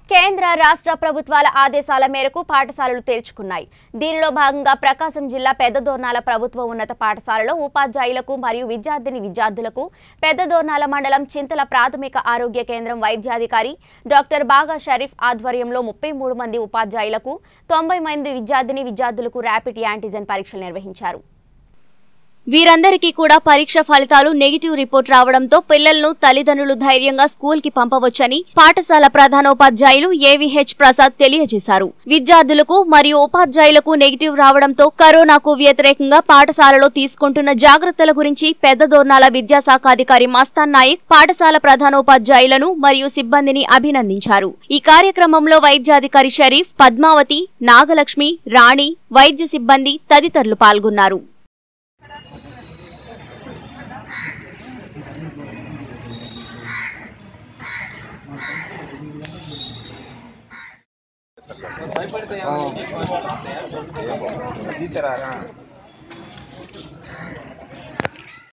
కేంద్ర రాష్ట్ర ప్రభుత్వాల ఆదేశాల మేరకు పాఠశాలలు తెరుచుకున్నాయి దీనిలో భాగంగా ప్రకాశం జిల్లా పెద్దదోర్నాల ప్రభుత్వ ఉన్నత పాఠశాలలో ఉపాధ్యాయులకు మరియు విద్యార్థిని విద్యార్థులకు పెద్దదోర్నాల మండలం చింతల ప్రాథమిక ఆరోగ్య కేంద్రం వైద్యాధికారి డాక్టర్ బాగా షరీఫ్ ఆధ్వర్యంలో ముప్పై మూడు మంది ఉపాధ్యాయులకు తొంభై మంది విద్యార్థిని విద్యార్థులకు ర్యాపిడ్ యాంటీజెన్ పరీక్షలు నిర్వహించారు వీరందరికీ కూడా పరీక్ష ఫలితాలు నెగిటివ్ రిపోర్ట్ రావడంతో పిల్లలను తల్లిదండ్రులు ధైర్యంగా స్కూల్ కి పంపవచ్చని పాఠశాల ప్రధానోపాధ్యాయులు ఏవిహెచ్ ప్రసాద్ తెలియజేశారు విద్యార్థులకు మరియు ఉపాధ్యాయులకు నెగిటివ్ రావడంతో కరోనాకు వ్యతిరేకంగా పాఠశాలలో తీసుకుంటున్న జాగ్రత్తల గురించి పెద్దదోర్నాల విద్యాశాఖ అధికారి మస్తాన్ నాయక్ పాఠశాల ప్రధానోపాధ్యాయులను మరియు సిబ్బందిని అభినందించారు ఈ కార్యక్రమంలో వైద్యాధికారి షరీఫ్ పద్మావతి నాగలక్ష్మి రాణి వైద్య సిబ్బంది తదితరులు పాల్గొన్నారు తీసారా